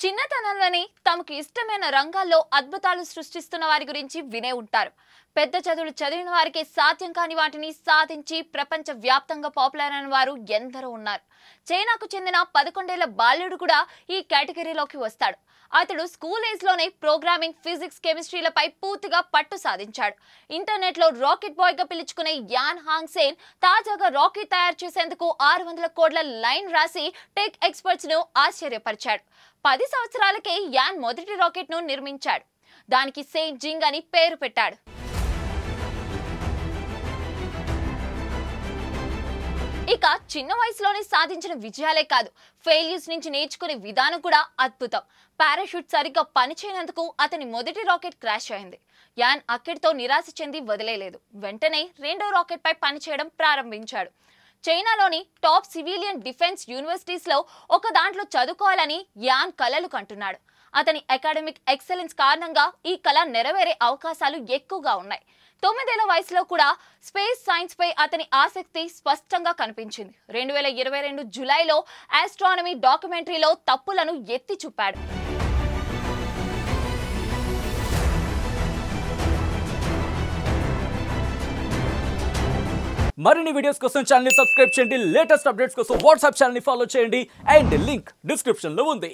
చిన్నతనంలోనే తమకు ఇష్టమైన రంగాల్లో అద్భుతాలు సృష్టిస్తున్న వారి గురించి వినే ఉంటారు పెద్ద చదువులు చదివిన వారికి సాధ్యం కాని వాటిని సాధించి ప్రపంచ వ్యాప్తంగా పాపులర్ అయిన వారు ఎందరో ఉన్నారు చైనాకు చెందిన పదకొండేళ్ల బాల్యుడు కూడా ఈ కేటగిరీలోకి వస్తాడు అతడు స్కూల్ ఏజ్ లోనే ప్రోగ్రామింగ్ ఫిజిక్స్ కెమిస్ట్రీలపై పూర్తిగా పట్టు సాధించాడు ఇంటర్నెట్ లో రాకెట్ బాయ్ గా పిలుచుకునే యాన్ హాంగ్ సేన్ తాజాగా రాకెట్ తయారు చేసేందుకు ఆరు వందల కోట్ల లైన్ రాసి టెక్ ఎక్స్పర్ట్స్ ను ఆశ్చర్యపరిచాడు పది సంవత్సరాలకే యాన్ మొదటి రాకెట్ ను నిర్మించాడు దానికి సెయింట్ జింగ్ అని పేరు పెట్టాడు ఇక చిన్న వయసులోనే సాధించిన విజయాలే కాదు ఫెయిల్యూర్స్ నుంచి నేర్చుకునే విధానం కూడా అద్భుతం పారాషూట్ సరిగ్గా పనిచేయనందుకు అతని మొదటి రాకెట్ క్రాష్ అయింది యాన్ అక్కడితో నిరాశ చెంది వదిలేలేదు వెంటనే రెండో రాకెట్ పై పనిచేయడం ప్రారంభించాడు చైనాలోని టాప్ సివిలియన్ డిఫెన్స్ యూనివర్సిటీస్ లో ఒక దాంట్లో చదువుకోవాలని యాన్ కలలు కంటున్నాడు అతని అకాడమిక్ ఎక్సలెన్స్ కారణంగా ఈ కళ నెరవేరే అవకాశాలు ఎక్కువగా ఉన్నాయి తొమ్మిదేళ్ల వయసులో కూడా స్పేస్ సైన్స్ పై అతని ఆసక్తి స్పష్టంగా కనిపించింది రెండు వేల ఇరవై రెండు జులైలో ఆస్ట్రానమీ డాక్యుమెంటరీలో తప్పులను ఎత్తి చూపాడు మరిన్ని వీడియోస్ కోసం ఛానల్ సబ్స్క్రైబ్ చేయండి లేటెస్ట్ అప్డేట్స్ కోసం వాట్సాప్ ఛానల్ ఫాలో చేయండి అండ్ లింక్ డిస్క్రిప్షన్ లో ఉంది